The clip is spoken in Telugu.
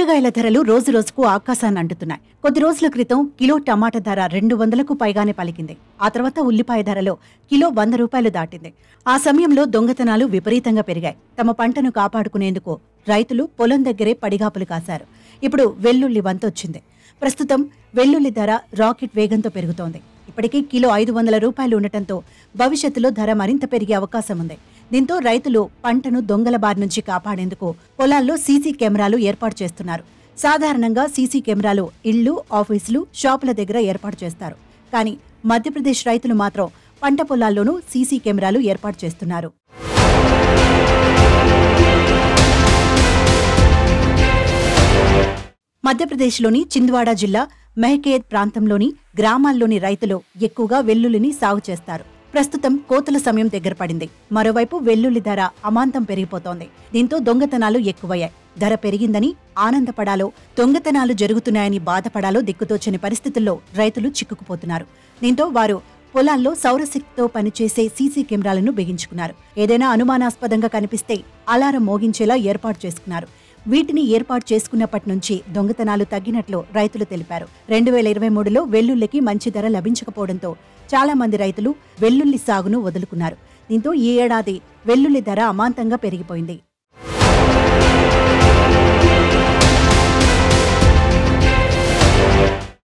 కూరగాయల ధరలు రోజు రోజుకు ఆకాశాన్ని అంటుతున్నాయి కొద్ది రోజుల క్రితం కిలో టమాటా ధర రెండు వందలకు పైగానే పలికింది ఆ తర్వాత ఉల్లిపాయ ధరలో కిలో వంద రూపాయలు దాటింది ఆ సమయంలో దొంగతనాలు విపరీతంగా పెరిగాయి తమ పంటను కాపాడుకునేందుకు రైతులు పొలం దగ్గరే పడిగాపులు కాశారు ఇప్పుడు వెల్లుల్లి వంతొచ్చింది ప్రస్తుతం వెల్లుల్లి ధర రాకెట్ వేగంతో పెరుగుతోంది ఇప్పటికీ కిలో ఐదు వందల రూపాయలు ఉండటంతో భవిష్యత్తులో ధర మరింత పెరిగే అవకాశం ఉంది దీంతో రైతులు పంటను దొంగల బారి నుంచి కాపాడేందుకు పొలాల్లో సీసీ కెమెరాలు ఏర్పాటు చేస్తున్నారు సాధారణంగా సీసీ కెమెరాలు ఇళ్లు ఆఫీసులు షాపుల దగ్గర ఏర్పాటు చేస్తారు కానీ మధ్యప్రదేశ్ రైతులు మాత్రం పంట పొలాల్లోనూ సీసీ కెమెరాలు ఏర్పాటు చేస్తున్నారు మధ్యప్రదేశ్లోని చింద్వాడ జిల్లా మెహకేద్ ప్రాంతంలోని గ్రామాల్లోని రైతులు ఎక్కువగా వెల్లుల్లిని సాగు చేస్తారు ప్రస్తుతం కోతల సమయం దగ్గర పడింది మరోవైపు వెల్లుల్లి ధర అమాంతం పెరిగిపోతోంది దీంతో దొంగతనాలు ఎక్కువయ్యాయి ధర పెరిగిందని ఆనందపడాలో దొంగతనాలు జరుగుతున్నాయని బాధపడాలో దిక్కుతోచని పరిస్థితుల్లో రైతులు చిక్కుకుపోతున్నారు దీంతో వారు పొలాల్లో సౌరశక్తితో పనిచేసే సీసీ కెమెరాలను బిగించుకున్నారు ఏదైనా అనుమానాస్పదంగా కనిపిస్తే అలారం మోగించేలా ఏర్పాటు చేసుకున్నారు వీటిని ఏర్పాటు చేసుకున్నప్పటి నుంచి దొంగతనాలు తగ్గినట్లు రైతులు తెలిపారు రెండు వేల ఇరవై మూడులో వెల్లుల్లికి మంచి ధర లభించకపోవడంతో చాలా మంది రైతులు వెల్లుల్లి సాగును వదులుకున్నారు దీంతో ఈ ఏడాది వెల్లుల్లి ధర అమాంతంగా పెరిగిపోయింది